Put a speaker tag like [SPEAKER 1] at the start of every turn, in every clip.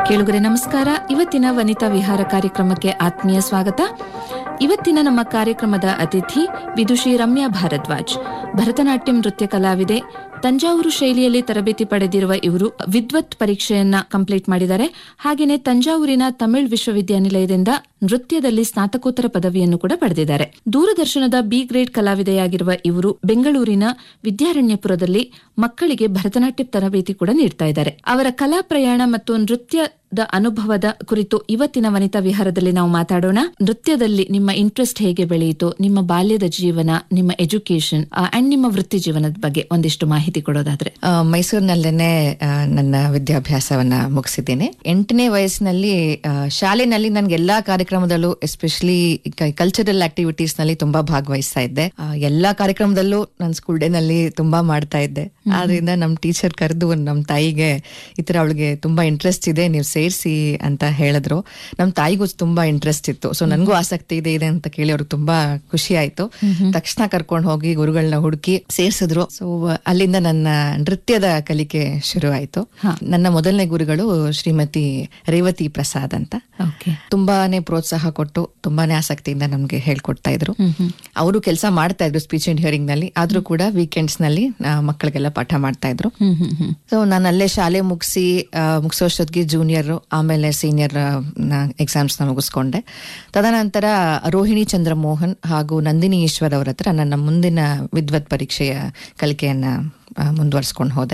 [SPEAKER 1] ಕೇಳುಗರೆ ನಮಸ್ಕಾರ ಇವತ್ತಿನ ವನಿತಾ ವಿಹಾರ ಕಾರ್ಯಕ್ರಮಕ್ಕೆ ಆತ್ಮೀಯ ಸ್ವಾಗತ ಇವತ್ತಿನ ನಮ್ಮ ಕಾರ್ಯಕ್ರಮದ ಅತಿಥಿ ವಿದುಷಿ ರಮ್ಯಾ ಭಾರದ್ವಾಜ್ ಭರತನಾಟ್ಯಂ ನೃತ್ಯ ಕಲಾವಿದೆ ತಂಜಾವೂರು ಶೈಲಿಯಲ್ಲಿ ತರಬೇತಿ ಪಡೆದಿರುವ ಇವರು ವಿದ್ವತ್ ಪರೀಕ್ಷೆಯನ್ನ ಕಂಪ್ಲೀಟ್ ಮಾಡಿದ್ದಾರೆ ಹಾಗೆಯೇ ತಂಜಾವೂರಿನ ತಮಿಳ್ ವಿಶ್ವವಿದ್ಯಾನಿಲಯದಿಂದ ನೃತ್ಯದಲ್ಲಿ ಸ್ನಾತಕೋತ್ತರ ಪದವಿಯನ್ನು ಕೂಡ ಪಡೆದಿದ್ದಾರೆ ದೂರದರ್ಶನದ ಬಿ ಗ್ರೇಡ್ ಕಲಾವಿದೆಯಾಗಿರುವ ಇವರು ಬೆಂಗಳೂರಿನ ವಿದ್ಯಾರಣ್ಯಪುರದಲ್ಲಿ ಮಕ್ಕಳಿಗೆ ಭರತನಾಟ್ಯ ತರಬೇತಿ ಕೂಡ ನೀಡ್ತಾ ಇದ್ದಾರೆ ಅವರ ಕಲಾ ಪ್ರಯಾಣ ಮತ್ತು ನೃತ್ಯದ ಅನುಭವದ ಕುರಿತು ಇವತ್ತಿನ ವನಿತಾ ವಿಹಾರದಲ್ಲಿ ನಾವು ಮಾತಾಡೋಣ ನೃತ್ಯದಲ್ಲಿ ನಿಮ್ಮ ಇಂಟ್ರೆಸ್ಟ್ ಹೇಗೆ ಬೆಳೆಯಿತು ನಿಮ್ಮ ಬಾಲ್ಯದ ಜೀವನ ನಿಮ್ಮ ಎಜುಕೇಶನ್ ಅಂಡ್ ನಿಮ್ಮ ವೃತ್ತಿ ಜೀವನದ ಬಗ್ಗೆ ಒಂದಿಷ್ಟು ಮಾಹಿತಿ ಕೊಡೋದಾದ್ರೆ
[SPEAKER 2] ಆ, ಮೈಸೂರಿನಲ್ಲೇನೆ ಆ, ನನ್ನ ವಿದ್ಯಾಭ್ಯಾಸವನ್ನ ಮುಗಿಸಿದ್ದೇನೆ ಎಂಟನೇ ವಯಸ್ಸಿನಲ್ಲಿ ಆ, ಶಾಲೆನಲ್ಲಿ ನನ್ಗೆ ಎಲ್ಲಾ ಕಾರ್ಯಕ್ರಮದಲ್ಲೂ ಎಸ್ಪೆಷಲಿ ಕಲ್ಚರಲ್ ಆಕ್ಟಿವಿಟೀಸ್ ನಲ್ಲಿ ತುಂಬಾ ಭಾಗವಹಿಸ್ತಾ ಇದ್ದೆ ಆ, ಎಲ್ಲಾ ಕಾರ್ಯಕ್ರಮದಲ್ಲೂ ನಾನು ಸ್ಕೂಲ್ ಡೇ ನಲ್ಲಿ ತುಂಬಾ ಮಾಡ್ತಾ ಇದ್ದೆ ಆದ್ರಿಂದ ನಮ್ ಟೀಚರ್ ಕರೆದು ನಮ್ ತಾಯಿಗೆ ಈ ತರ ಅವಳಿಗೆ ತುಂಬಾ ಇಂಟ್ರೆಸ್ಟ್ ಇದೆ ನೀವು ಸೇರಿಸಿ ಅಂತ ಹೇಳಿದ್ರು ನಮ್ ತಾಯಿಗೂ ತುಂಬಾ ಇಂಟ್ರೆಸ್ಟ್ ಇತ್ತು ಸೊ ನನ್ಗೂ ಆಸಕ್ತಿ ಇದೆ ಇದೆ ಅಂತ ಕೇಳಿ ಅವ್ರಿಗೆ ತುಂಬಾ ಖುಷಿ ಆಯ್ತು ತಕ್ಷಣ ಕರ್ಕೊಂಡು ಹೋಗಿ ಗುರುಗಳನ್ನ ಹುಡುಕಿ ಸೇರ್ಸಿದ್ರು ಸೊ ಅಲ್ಲಿಂದ ನನ್ನ ನೃತ್ಯದ ಕಲಿಕೆ ಶುರು ಆಯ್ತು ನನ್ನ ಮೊದಲನೇ ಗುರುಗಳು ಶ್ರೀಮತಿ ರೇವತಿ ಪ್ರಸಾದ್ ಅಂತ
[SPEAKER 1] ಓಕೆ
[SPEAKER 2] ತುಂಬಾನೇ ಪ್ರೋತ್ಸಾಹ ಕೊಟ್ಟು ತುಂಬಾನೇ ಆಸಕ್ತಿಯಿಂದ ನಮ್ಗೆ ಹೇಳ್ಕೊಡ್ತಾ ಇದ್ರು ಅವರು ಕೆಲಸ ಮಾಡ್ತಾ ಇದ್ರು ಸ್ಪೀಚ್ ಅಂಡ್ ಹಿಯರಿಂಗ್ ನಲ್ಲಿ ಆದ್ರೂ ಕೂಡ ವೀಕೆಂಡ್ಸ್ ನಲ್ಲಿ ಆ, ಮಕ್ಕಳಿಗೆಲ್ಲ ಪಾಠ ಮಾಡ್ತಾ ಇದ್ರು
[SPEAKER 1] ಹ್ಮ್ ಹ್ಮ್ ಹ್ಮ್
[SPEAKER 2] ಸೊ ನಾನು ಅಲ್ಲೇ ಶಾಲೆ ಮುಗಿಸಿ ಮುಗಿಸೋಷ್ಟೊತ್ತಿಗೆ ಜೂನಿಯರ್ ಆಮೇಲೆ ಸೀನಿಯರ್ ಎಕ್ಸಾಮ್ಸ್ ನ ಮುಗಿಸ್ಕೊಂಡೆ ತದನಂತರ ರೋಹಿಣಿ ಚಂದ್ರಮೋಹನ್ ಹಾಗೂ ನಂದಿನಿ ಈಶ್ವರ್ ಅವರ ಹತ್ರ ನನ್ನ ಮುಂದಿನ ವಿದ್ವತ್ ಪರೀಕ್ಷೆಯ ಕಲಿಕೆಯನ್ನ ಮುಂದುವರ್ಸ್ಕೊಂಡು ಹೋದೆ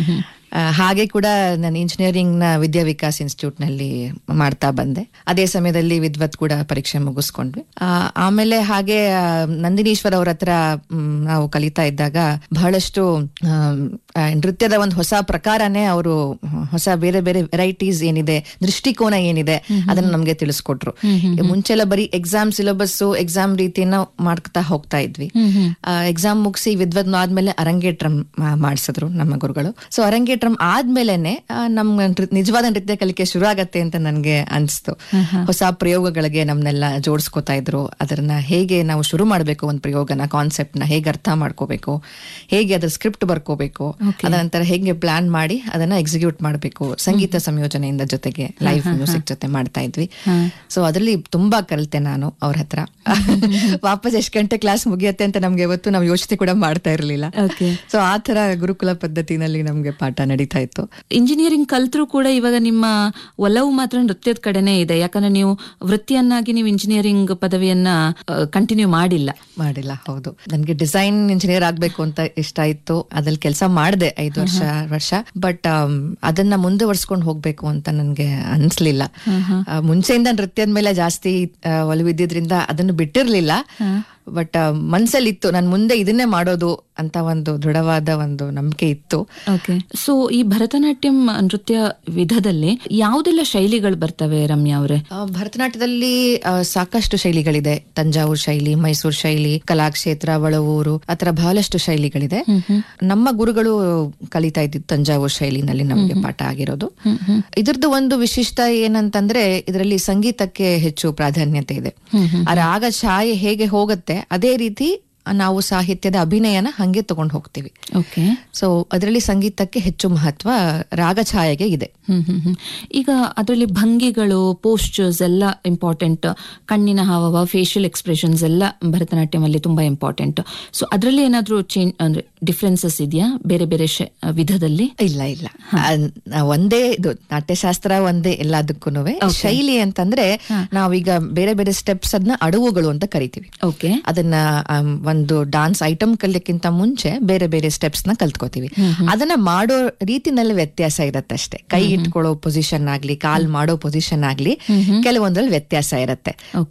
[SPEAKER 2] ಆ, ಹಾಗೆ ಕೂಡ ನಾನು ಇಂಜಿನಿಯರಿಂಗ್ ನ ವಿದ್ಯಾ ವಿಕಾಸ್ ಇನ್ಸ್ಟಿಟ್ಯೂಟ್ ನಲ್ಲಿ ಮಾಡ್ತಾ ಬಂದೆ ಅದೇ ಸಮಯದಲ್ಲಿ ವಿದ್ವತ್ ಕೂಡ ಪರೀಕ್ಷೆ ಮುಗಿಸ್ಕೊಂಡ್ವಿ ಆ, ಆಮೇಲೆ ಹಾಗೆ ಆ, ನಂದಿನೀಶ್ವರ್ ಅವ್ರ ಹತ್ರ ಮ್, ನಾವು ಕಲಿತಾ ಇದ್ದಾಗ ಬಹಳಷ್ಟು ಆಮ್, ಆ, ನೃತ್ಯದ ಒಂದು ಹೊಸ ಪ್ರಕಾರನೇ ಅವರು ಹೊಸ ಬೇರೆ ಬೇರೆ ವೆರೈಟೀಸ್ ಏನಿದೆ ದೃಷ್ಟಿಕೋನ ಏನಿದೆ ಅದನ್ನ ನಮ್ಗೆ ತಿಳಿಸ್ಕೊಟ್ರು ಮುಂಚೆಲ್ಲ ಬರೀ ಎಕ್ಸಾಮ್ ಸಿಲೆಬಸ್ ಎಕ್ಸಾಮ್ ರೀತಿಯನ್ನ ಮಾಡ್ತಾ ಹೋಗ್ತಾ ಇದ್ವಿ ಎಕ್ಸಾಮ್ ಮುಗಿಸಿ ವಿದ್ವತ್ ಆದ್ಮೇಲೆ ಅರಂಗೇಟ್ರಂ ಮಾಡಿಸಿದ್ರು ನಮ್ಮ ಗುರುಗಳು ಸೊ ಅರಂಗೇಟ್ರಂ ಆದ್ಮೇಲೆನೆ ಆ, ನಮ್ಮ ನೃ- ನಿಜವಾದ ನೃತ್ಯ ಕಲಿಕೆ ಶುರು ಆಗತ್ತೆ ಅಂತ ನನ್ಗೆ ಅನ್ಸ್ತು ಹೊಸ ಪ್ರಯೋಗಗಳಿಗೆ ನಮ್ನೆಲ್ಲ ಜೋಡಿಸ್ಕೊತಾ ಇದ್ರು ಅದನ್ನ ಹೇಗೆ ನಾವು ಶುರು ಮಾಡ್ಬೇಕು ಒಂದು ಪ್ರಯೋಗನ ಕಾನ್ಸೆಪ್ಟ್ ನ ಹೇಗೆ ಅರ್ಥ ಮಾಡ್ಕೋಬೇಕು ಹೇಗೆ ಅದ್ರ ಸ್ಕ್ರಿಪ್ಟ್ ಬರ್ಕೋಬೇಕು ಅದ ನಂತರ ಹೇಗೆ ಪ್ಲಾನ್ ಮಾಡಿ ಅದನ್ನ ಎಕ್ಸಿಕ್ಯೂಟ್ ಮಾಡಬೇಕು ಸಂಗೀತ ಸಂಯೋಜನೆಯಿಂದ ಜೊತೆಗೆ ಲೈವ್ ಮ್ಯೂಸಿಕ್ ಜೊತೆ ಮಾಡ್ತಾ ಇದ್ವಿ ಸೊ ಅದರಲ್ಲಿ ತುಂಬಾ ಕಲಿತೆ ನಾನು ಅವ್ರ ಹತ್ರ ವಾಪಸ್ ಎಷ್ಟು ಗಂಟೆ ಕ್ಲಾಸ್ ಮುಗಿಯತ್ತೆ ಅಂತ ನಮ್ಗೆ ಇವತ್ತು ನಾವು ಯೋಚನೆ ಕೂಡ ಮಾಡ್ತಾ ಇರಲಿಲ್ಲ
[SPEAKER 1] ಓಕೆ
[SPEAKER 2] ಸೊ ಆ ತರ ಗುರುಕುಲ ಪದ್ಧತಿನಲ್ಲಿ ನಮ್ಗೆ ಪಾಠ ನಡೀತಾ ಇತ್ತು
[SPEAKER 1] ಇಂಜಿನಿಯರಿಂಗ್ ಕಲ್ತ್ರೂ ಕೂಡ ಇವಾಗ ನಿಮ್ಮ ಒಲವು ಮಾತ್ರ ನೃತ್ಯದ ಕಡೆನೇ ಇದೆ ಯಾಕಂದ್ರೆ ನೀವು ವೃತ್ತಿಯನ್ನಾಗಿ ನೀವು ಇಂಜಿನಿಯರಿಂಗ್ ಪದವಿಯನ್ನ ಕಂಟಿನ್ಯೂ ಮಾಡಿಲ್ಲ
[SPEAKER 2] ಮಾಡಿಲ್ಲ ಹೌದು ನನ್ಗೆ ಡಿಸೈನ್ ಇಂಜಿನಿಯರ್ ಆಗ್ಬೇಕು ಅಂತ ಇಷ್ಟ ಇತ್ತು ಅದ್ರಲ್ಲಿ ಕೆಲಸ ಮಾಡಿದೆ ಐದು ವರ್ಷ ವರ್ಷ ಬಟ್ ಅದನ್ನ ಮುಂದುವರ್ಸ್ಕೊಂಡು ಹೋಗ್ಬೇಕು ಅಂತ ನನ್ಗೆ ಅನ್ಸ್ಲಿಲ್ಲ ಆ, ಮುಂಚೆಯಿಂದ ನೃತ್ಯದ ಮೇಲೆ ಜಾಸ್ತಿ ಆ, ಒಲವಿದ್ದಿದ್ರಿಂದ ಅದನ್ನು ಬಿಟ್ಟಿರ್ಲಿಲ್ಲ ಬಟ್ ಮನ್ಸಲ್ಲಿ ಇತ್ತು ನಾನು ಮುಂದೆ ಇದನ್ನೇ ಮಾಡೋದು ಅಂತ ಒಂದು ದೃಢವಾದ ಒಂದು ನಂಬಿಕೆ ಇತ್ತು
[SPEAKER 1] ಓಕೆ ಸೊ ಈ ಭರತನಾಟ್ಯಂ ನೃತ್ಯ ವಿಧದಲ್ಲಿ ಯಾವುದೆಲ್ಲ ಶೈಲಿಗಳು ಬರ್ತವೆ ರಮ್ಯಾ ಅವರೇ
[SPEAKER 2] ಆ, ಭರತನಾಟ್ಯದಲ್ಲಿ ಆ, ಸಾಕಷ್ಟು ಶೈಲಿಗಳಿದೆ ತಂಜಾವೂರು ಶೈಲಿ ಮೈಸೂರು ಶೈಲಿ ಕಲಾಕ್ಷೇತ್ರ ಬಳವೂರು ಆತರ ಬಹಳಷ್ಟು ಶೈಲಿಗಳಿದೆ ನಮ್ಮ ಗುರುಗಳು ಕಲಿತಾ ಇದ್ದಿದ್ದು ತಂಜಾವೂರು ಶೈಲಿನಲ್ಲಿ ನಮಗೆ ಪಾಠ ಆಗಿರೋದು ಇದ್ರದ್ದು ಒಂದು ವಿಶಿಷ್ಟ ಏನಂತಂದ್ರೆ ಇದರಲ್ಲಿ ಸಂಗೀತಕ್ಕೆ ಹೆಚ್ಚು ಪ್ರಾಧಾನ್ಯತೆ ಇದೆ ಆ ರಾಗ ಛಾಯೆ ಹೇಗೆ ಹೋಗುತ್ತೆ ಅದೇ ರೀತಿ ನಾವು ಸಾಹಿತ್ಯದ ಅಭಿನಯನ ಹಂಗೆ ತಗೊಂಡು ಹೋಗ್ತೀವಿ
[SPEAKER 1] ಓಕೆ
[SPEAKER 2] ಸೊ ಅದರಲ್ಲಿ ಸಂಗೀತಕ್ಕೆ ಹೆಚ್ಚು ಮಹತ್ವ ರಾಗ ಛಾಯೆಗೆ ಇದೆ
[SPEAKER 1] ಹ್ಮ್ ಹ್ಮ್ ಹ್ಮ್. ಈಗ ಅದರಲ್ಲಿ ಭಂಗಿಗಳು ಪೋಸ್ಚರ್ಸ್ ಎಲ್ಲ ಇಂಪಾರ್ಟೆಂಟ್ ಕಣ್ಣಿನ ಹಾವಭಾವ ಫೇಶಿಯಲ್ ಎಕ್ಸ್ಪ್ರೆಷನ್ಸ್ ಎಲ್ಲ ಭರತನಾಟ್ಯಂ ಅಲ್ಲಿ ತುಂಬಾ ಇಂಪಾರ್ಟೆಂಟ್ ಸೊ ಅದರಲ್ಲಿ ಏನಾದ್ರೂ ಚೇಂಜ್ ಅಂದ್ರೆ ಡಿಫ್ರೆನ್ಸಸ್ ಇದೆಯಾ ಬೇರೆ ಬೇರೆ ಶ- ವಿಧದಲ್ಲಿ
[SPEAKER 2] ಇಲ್ಲ ಇಲ್ಲ ಆ, ಒಂದೇ ಇದು ನಾಟ್ಯಶಾಸ್ತ್ರ ಒಂದೇ ಎಲ್ಲದಕ್ಕೂ ಶೈಲಿ ಅಂತಂದ್ರೆ ನಾವೀಗ ಬೇರೆ ಬೇರೆ ಸ್ಟೆಪ್ಸ್ ಅದನ್ನ ಅಡವುಗಳು ಅಂತ ಕರಿತೀವಿ
[SPEAKER 1] ಓಕೆ
[SPEAKER 2] ಅದನ್ನ ಆಮ್, ಒಂದು ಡಾನ್ಸ್ ಐಟಮ್ ಕಲಿಯಕ್ಕಿಂತ ಮುಂಚೆ ಬೇರೆ ಬೇರೆ ಸ್ಟೆಪ್ಸ್ ನ ಕಲ್ತ್ಕೋತೀವಿ ಅದನ್ನ ಮಾಡೋ ರೀತಿನಲ್ಲಿ ವ್ಯತ್ಯಾಸ ಇರತ್ತೆ ಅಷ್ಟೇ ಕೈ ಇಟ್ಕೊಳ್ಳೋ ಪೊಸಿಷನ್ ಆಗ್ಲಿ ಕಾಲ್ ಮಾಡೋ ಪೊಸಿಷನ್ ಆಗ್ಲಿ ಕೆಲವೊಂದ್ರಲ್ಲಿ ವ್ಯತ್ಯಾಸ ಇರತ್ತೆ